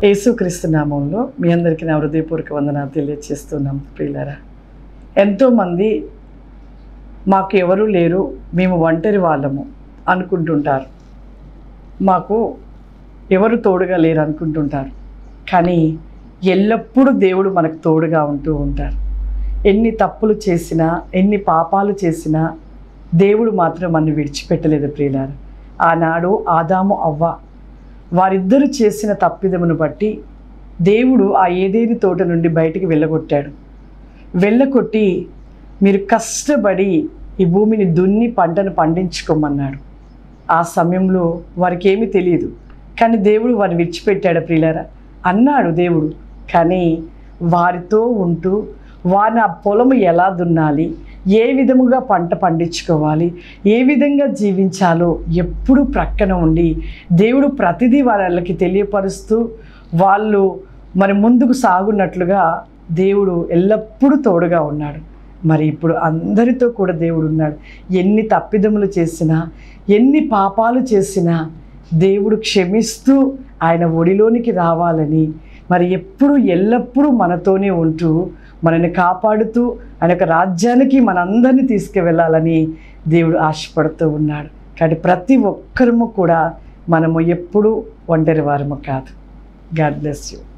యేసుక్రీస్తు నామంలో మీ అందరికీ నా హృదయపూర్వక వందనాలు తెలియజేస్తున్నాం ప్రియులరా ఎంతోమంది మాకు ఎవరు లేరు మేము ఒంటరి వాళ్ళము అనుకుంటుంటారు మాకు ఎవరు తోడుగా లేరు అనుకుంటుంటారు కానీ ఎల్లప్పుడూ దేవుడు మనకు తోడుగా ఉంటూ ఉంటారు ఎన్ని తప్పులు చేసినా ఎన్ని పాపాలు చేసినా దేవుడు మాత్రం మనని విడిచిపెట్టలేదు ప్రియులారు ఆనాడు ఆదాము అవ్వ వారిద్దరూ చేసిన తప్పిదమును బట్టి దేవుడు ఆ ఏదేని తోట నుండి బయటికి వెళ్ళగొట్టాడు వెళ్ళగొట్టి మీరు కష్టపడి ఈ భూమిని దున్ని పంటను పండించుకోమన్నాడు ఆ సమయంలో వారికి ఏమీ తెలియదు కానీ దేవుడు వారిని విడిచిపెట్టాడు ప్రియులారా అన్నాడు దేవుడు కానీ వారితో ఉంటూ వారిని ఆ పొలము ఎలా దున్నాలి ఏ విధముగా పంట పండించుకోవాలి ఏ విధంగా జీవించాలో ఎప్పుడు ప్రక్కన ఉండి దేవుడు ప్రతిదీ వాళ్ళకి తెలియపరుస్తూ వాళ్ళు మరి ముందుకు సాగున్నట్లుగా దేవుడు ఎల్లప్పుడూ తోడుగా ఉన్నాడు మరి ఇప్పుడు అందరితో కూడా దేవుడు ఉన్నాడు ఎన్ని తప్పిదములు చేసినా ఎన్ని పాపాలు చేసినా దేవుడు క్షమిస్తూ ఆయన ఒడిలోనికి రావాలని మరి ఎప్పుడు ఎల్లప్పుడూ మనతోనే ఉంటూ మనల్ని కాపాడుతూ ఆయన యొక్క రాజ్యానికి మనందరినీ తీసుకువెళ్ళాలని దేవుడు ఆశపడుతూ ఉన్నాడు కాబట్టి ప్రతి ఒక్కరము కూడా మనము ఎప్పుడూ ఒంటరి వారము కాదు గాడ్ బ్లెస్ యూ